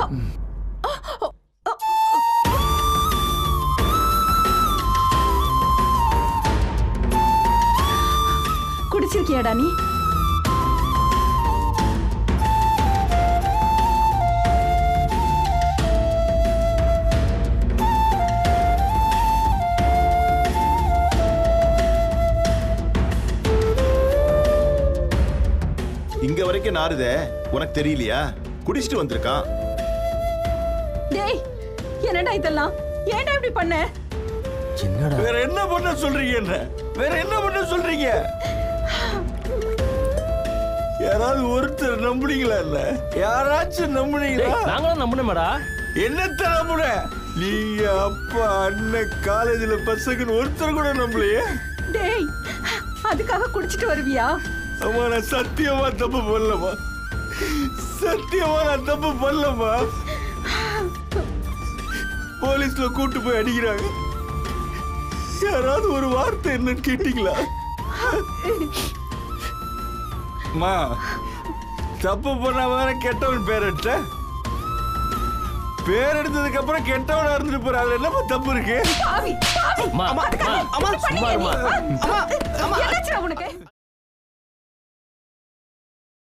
குடிச்சிருக்கியாடா நீ இங்க வரைக்கும் நாறுதே உனக்கு தெரியலையா குடிச்சிட்டு வந்திருக்கான் டேய் என்னடா இதெல்லாம் ஏன்டா இப்படி பண்ண என்னடா வேற என்ன பண்ண சொல்றீங்க என்ன வேற என்ன பண்ண சொல்றீங்க யாராவது ஒருத்தர் நம்புனீங்களா இல்ல யாராச்சும் நம்புனீங்களா நாங்களும் நம்பணுமேடா என்னத்த நம்புன நீங்க அப்பா அண்ணன் காலேஜ்ல பசங்கன்னு ஒருத்தர் கூட நம்பலையே டேய் அதுக்காக குடிச்சிட்டு வருவியா அம்மா நான் சத்தியமா தப்பு பண்ணலமா சத்தியமா நான் தப்பு பண்ணலமா போலீஸ்ல கூட்டு போய் அடிக்கிறாங்க யாராவது ஒரு வார்த்தை என்னன்னு கேட்டீங்களா அம்மா தப்பு பண்ண வேற கெட்டவன் பேர் எடுத்த பேர் எடுத்ததுக்கு அப்புறம் கெட்டவனா இருந்துட்டு போற அதுல என்னப்பா தப்பு இருக்கு பாவி பாவி அம்மா, அதுக்காக அம்மா, இப்படி சும்மா பண்ணீங்க நீ? இரும்மா. ஆ? என்னாச்சுடா உனக்கு